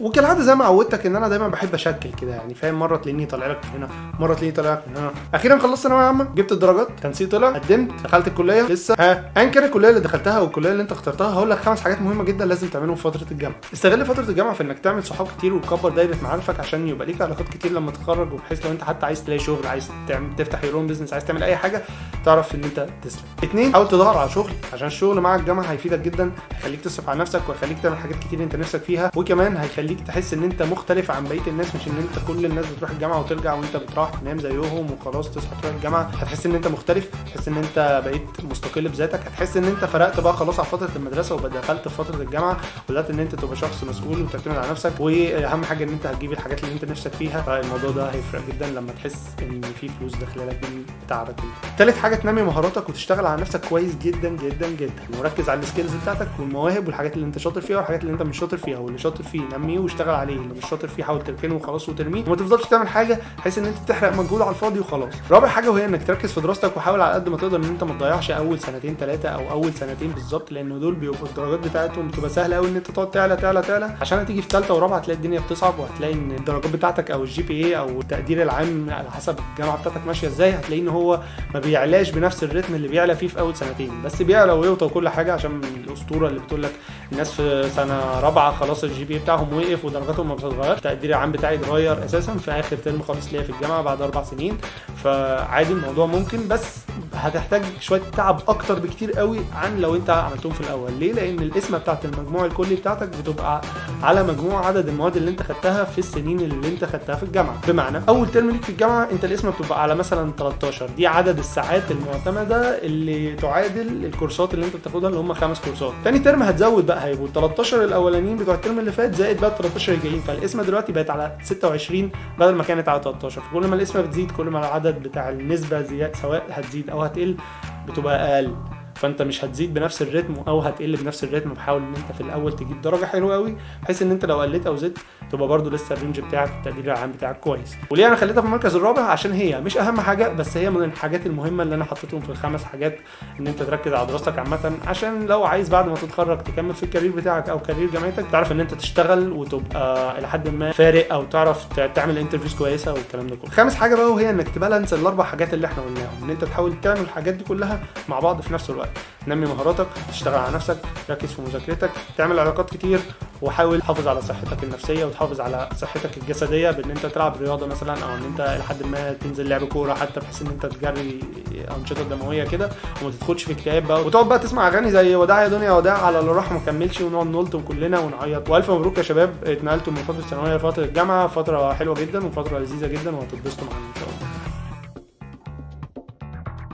وكالعاده زي ما عودتك ان انا دايما بحب اشكل كده يعني فاهم مره تلاقيني طالع لك من هنا مره تلاقيني طالع لك من هنا اخيرا خلصت ثانويه عامه جبت الدرجات تنسيق طلع قدمت دخلت الكليه لسه ها ايا كان الكليه اللي دخلتها او الكليه اللي انت اخترتها هقول لك خمس حاجات مهمه جدا لازم تعملهم في فتره الجامعه استغل فتره الجامعه في انك تعمل صحاب كتير وتكبر دايره معارفك عشان يبقى ليك علاقات كتير لما تتخرج وبحيث لو انت حتى عايز تلاقي شغل عايز تعمل تفتح يور بزنس عايز تعمل اي حاجه تعرف ان انت تسلم اتنين حاول تدور على شغل عشان الشغل مع الجامعه هيفيدك جدا هيخليك تصرف على نفسك وهيخليك تعمل حاجات كتير انت نفسك فيها وكمان هيخليك تحس ان انت مختلف عن بقيه الناس مش ان انت كل الناس بتروح الجامعه وترجع وانت بتروح تنام زيهم وخلاص تصحى تروح الجامعه هتحس ان انت مختلف هتحس ان انت بقيت مستقل بذاتك هتحس ان انت فرقت بقى خلاص على فتره المدرسه ودخلت في فتره الجامعه وبدات ان انت تبقى شخص مسؤول وتعتمد على نفسك واهم حاجه ان انت هتجيب الحاجات اللي انت نفسك فيها فالموضوع ده هيفرق جدا لما تحس ان في فلوس داخله لك من تعبك انت تالت حاجه تنمي مهاراتك وتشتغل على نفسك كويس جدا جدا جدا وركز على السكيلز بتاعتك والمواهب والحاجات اللي انت شاطر فيها والحاجات اللي انت مش شاطر فيها واللي شاطر فيه نميه واشتغل عليه اللي مش شاطر فيه حاول تركنه وخلاص وترميه وما تفضلش تعمل حاجه بحيث ان انت تحرق مجهود على الفاضي وخلاص رابع حاجه وهي انك تركز في دراستك وحاول على قد ما تقدر ان انت ما تضيعش اول سنتين ثلاثه او اول سنتين بالظبط لان دول بيبقوا الدرجات بتاعتهم بتبقى سهله قوي ان انت تقعد تعلى تعلى تعلى عشان هتيجي في ثالثه ورابعه هتلاقي الدنيا بتصعب وهتلاقي ان الدرجات بتاعتك او الجي بي اي او التقدير العام على حسب الجامعه بتاعتك ماشيه ازاي هتلاقي ان هو ما بيعلاش بنفس الريتم اللي بيعلى فيه في اول سنتين بس بيعلى ويوطى وكل حاجه عشان الاسطوره اللي بتقول لك الناس في سنه رابعه خلاص الجي بي بتاعهم وقف ودرجاتهم ما بتتغيرش التقدير العام بتاعي اتغير اساسا في اخر ترم خالص ليا في الجامعه بعد اربع سنين فعادي الموضوع ممكن بس هتحتاج شويه تعب اكتر بكتير قوي عن لو انت عملتهم في الاول ليه لان القسمه بتاعت المجموع الكلي بتاعتك بتبقى على مجموع عدد المواد اللي انت خدتها في السنين اللي انت خدتها في الجامعه بمعنى اول ترم ليك في الجامعه انت القسمه بتبقى على مثلا 13 دي عدد الساعات المعتمده اللي تعادل الكورسات اللي انت بتاخدها اللي هم خمس كورسات تاني ترم هتزود بقى هيبقوا ال 13 الاولانيين بتوع الترم اللي فات زائد بقى ال 13 الجايين فالقسمه دلوقتي بقت على 26 بدل ما كانت على 13 فكل ما القسمه بتزيد كل ما العدد بتاع النسبه زيادة سواء هتزيد او هتقل بتبقى اقل فانت مش هتزيد بنفس الريتم او هتقل بنفس الريتم بحاول ان انت في الاول تجيب درجه حلوه قوي بحيث ان انت لو قلت او زدت تبقى برضو لسه الرينج بتاعك التقدير العام بتاعك كويس وليه انا خليتها في المركز الرابع عشان هي مش اهم حاجه بس هي من الحاجات المهمه اللي انا حطيتهم في الخمس حاجات ان انت تركز على دراستك عامه عشان لو عايز بعد ما تتخرج تكمل في الكارير بتاعك او كارير جامعتك تعرف ان انت تشتغل وتبقى الى حد ما فارق او تعرف تعمل انترفيوز كويسه والكلام ده كله خامس حاجه بقى وهي انك تبالانس الاربع حاجات اللي احنا قلناهم ان انت تحاول تعمل الحاجات دي كلها مع بعض في نفس الوقت نمي مهاراتك تشتغل على نفسك تركز في مذاكرتك تعمل علاقات كتير وحاول تحافظ على صحتك النفسيه وتحافظ على صحتك الجسديه بان انت تلعب رياضه مثلا او ان انت لحد ما تنزل لعب كوره حتى بحيث ان انت تجري انشطه دمويه كده وما تدخلش في اكتئاب بقى وتقعد بقى تسمع اغاني زي وداع يا دنيا وداع على اللي راح ما كملش ونقعد نلطم كلنا ونعيط والف مبروك يا شباب اتنقلتوا من فتره الثانويه لفتره الجامعه فتره حلوه جدا وفتره لذيذه جدا وهتتبسطوا معانا ان شاء الله